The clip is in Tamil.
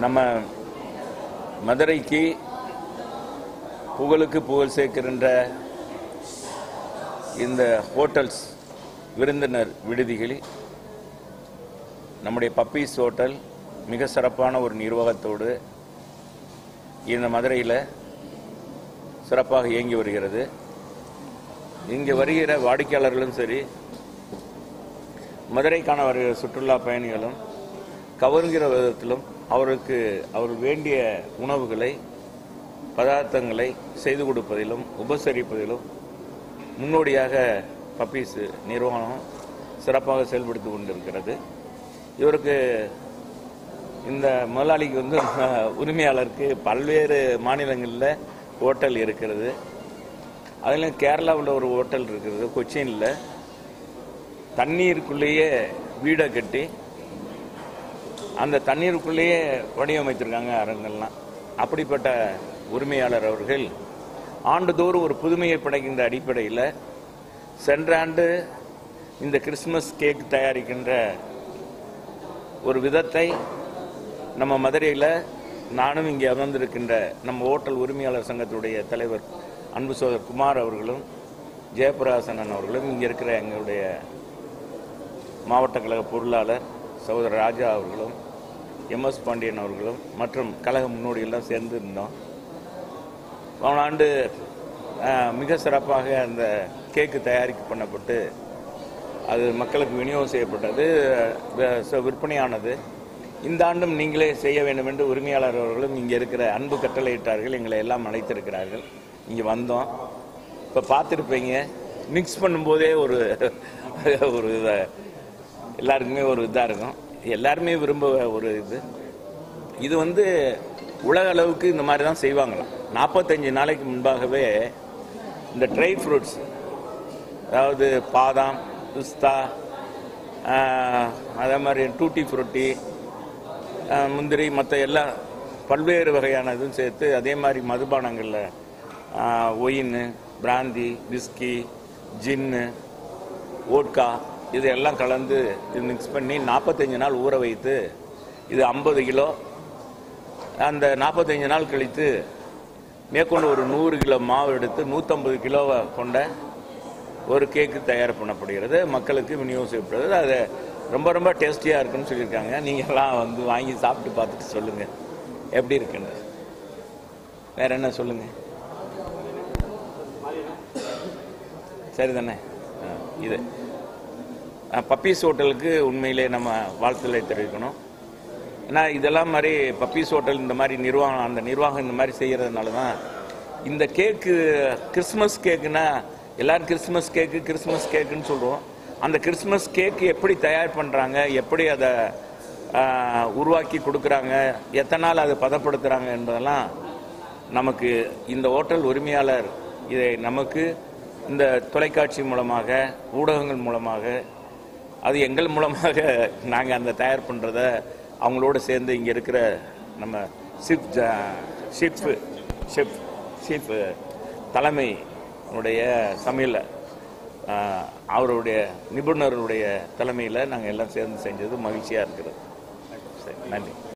நம்ம மதுரைக்கு புகழுக்கு புகழ் சேர்க்கின்ற இந்த ஹோட்டல்ஸ் விருந்தினர் விடுதிகளில் நம்முடைய பப்பீஸ் ஹோட்டல் மிக சிறப்பான ஒரு நிர்வாகத்தோடு இந்த மதுரையில் சிறப்பாக இயங்கி வருகிறது இங்கே வருகிற வாடிக்கையாளர்களும் சரி மதுரைக்கான வருகிற சுற்றுலா பயணிகளும் கவருகிற விதத்திலும் அவருக்கு அவர் வேண்டிய உணவுகளை பதார்த்தங்களை செய்து கொடுப்பதிலும் உபசரிப்பதிலும் முன்னோடியாக பப்பீஸ் நிறுவனம் சிறப்பாக செயல்படுத்தி கொண்டிருக்கிறது இவருக்கு இந்த முதலாளிக்கு வந்து அஹ், உரிமையாளருக்கு பல்வேறு மாநிலங்களில் ஹோட்டல் இருக்கிறது அதிலும் கேரளாவில் ஒரு ஹோட்டல் இருக்கிறது கொச்சினில் தண்ணீருக்குள்ளேயே வீடை கட்டி அந்த தண்ணீருக்குள்ளேயே வடிவமைத்திருக்காங்க அரங்கெல்லாம் அப்படிப்பட்ட உரிமையாளர் அவர்கள் ஆண்டுதோறும் ஒரு புதுமையை படைக்கின்ற அடிப்படையில் சென்ற ஆண்டு இந்த கிறிஸ்மஸ் கேக் தயாரிக்கின்ற ஒரு விதத்தை நம்ம மதுரையில் நானும் இங்கே அமர்ந்திருக்கின்ற நம்ம ஹோட்டல் உரிமையாளர் சங்கத்துடைய தலைவர் அன்பு சோதர் குமார் அவர்களும் ஜெயபிரகாசனன் அவர்களும் இங்கே இருக்கிற எங்களுடைய மாவட்ட கழக பொருளாளர் சகோதரர் ராஜா அவர்களும் எம்எஸ் பாண்டியன் அவர்களும் மற்றும் கழக முன்னோடிகள்லாம் சேர்ந்து இருந்தோம் போன ஆண்டு அஹ், மிக சிறப்பாக அந்த கேக்கு தயாரிக்க பண்ணப்பட்டு அது மக்களுக்கு விநியோகம் செய்யப்பட்டது வி- ச- விற்பனையானது இந்த ஆண்டும் நீங்களே செய்ய வேண்டும் என்று உரிமையாளர் அவர்களும் இங்கே இருக்கிற அன்பு கட்டளையிட்டார்கள் எங்களை எல்லாம் அழைத்திருக்கிறார்கள் இங்கே வந்தோம் இப்போ பார்த்துருப்பீங்க மிக்ஸ் பண்ணும்போதே ஒரு ஒரு இதை எல்லாருக்குமே ஒரு இதாக இருக்கும் எல்லாருமே விரும்ப ஒரு இது இது வந்து உலக அளவுக்கு இந்த மாதிரி தான் செய்வாங்களாம் நாற்பத்தஞ்சு நாளைக்கு முன்பாகவே இந்த ட்ரை ஃப்ரூட்ஸ் அதாவது பாதாம் பிஸ்தா ஆஹ், அதே மாதிரி டூட்டி ஃப்ரூட்டி ஆஹ், முந்திரி மற்ற எல்லா பல்வேறு வகையான இதுவும் சேர்த்து அதே மாதிரி மதுபானங்களில் wine brandy whisky gin vodka இது எல்லாம் கலந்து இது மிக்ஸ் பண்ணி நாற்பத்தஞ்சு நாள் ஊற வைத்து இது ஐம்பது கிலோ அந்த நாற்பத்தஞ்சு நாள் கழித்து மேற்கொண்டு ஒரு நூறு கிலோ மாவு எடுத்து நூற்றம்பது கிலோவை கொண்ட ஒரு கேக்கு தயார் பண்ணப்படுகிறது மக்களுக்கு விநியோகம் செய்யப்படுகிறது அது ரொம்ப ரொம்ப டேஸ்டியாக இருக்குன்னு சொல்லியிருக்காங்க நீங்கள்லாம் வந்து வாங்கி சாப்பிட்டு பார்த்துட்டு சொல்லுங்கள் எப்படி இருக்குன்னு வேற என்ன சொல்லுங்கள் சரிதானே ஆ, இது ஆ, பப்பீஸ் ஹோட்டலுக்கு உண்மையிலே நம்ம வாழ்த்துக்களை தெரிவிக்கணும் ஏன்னா இதெல்லாம் மாதிரி பப்பீஸ் ஹோட்டல் இந்த மாதிரி நிர்வாகம் அந்த நிர்வாகம் இந்த மாதிரி செய்யறதுனால தான் இந்த கேக்கு கிறிஸ்மஸ் கேக்குன்னா எல்லாரும் கிறிஸ்மஸ் கேக்கு கிறிஸ்மஸ் கேக்குன்னு சொல்லுவோம் அந்த கிறிஸ்மஸ் கேக்கு எப்படி தயார் பண்ணுறாங்க எப்படி அதை ஆ, உருவாக்கி கொடுக்குறாங்க எத்தனை நாள் அதை பதப்படுத்துகிறாங்க என்பதெல்லாம் நமக்கு இந்த ஹோட்டல் உரிமையாளர் இதை நமக்கு இந்த தொலைக்காட்சி மூலமாக ஊடகங்கள் மூலமாக அது எங்கள் மூலமாக நாங்கள் அந்த தயார் பண்ணுறத அவங்களோட சேர்ந்து இங்கே இருக்கிற நம்ம ஷிப் ஷிப் ஷிப் ஷிப் தலைமை உடைய சமையல் ஆஹ், அவருடைய நிபுணருடைய தலைமையில் நாங்கள் எல்லாம் சேர்ந்து செஞ்சது மகிழ்ச்சியாக இருக்கிறது சரி நன்றி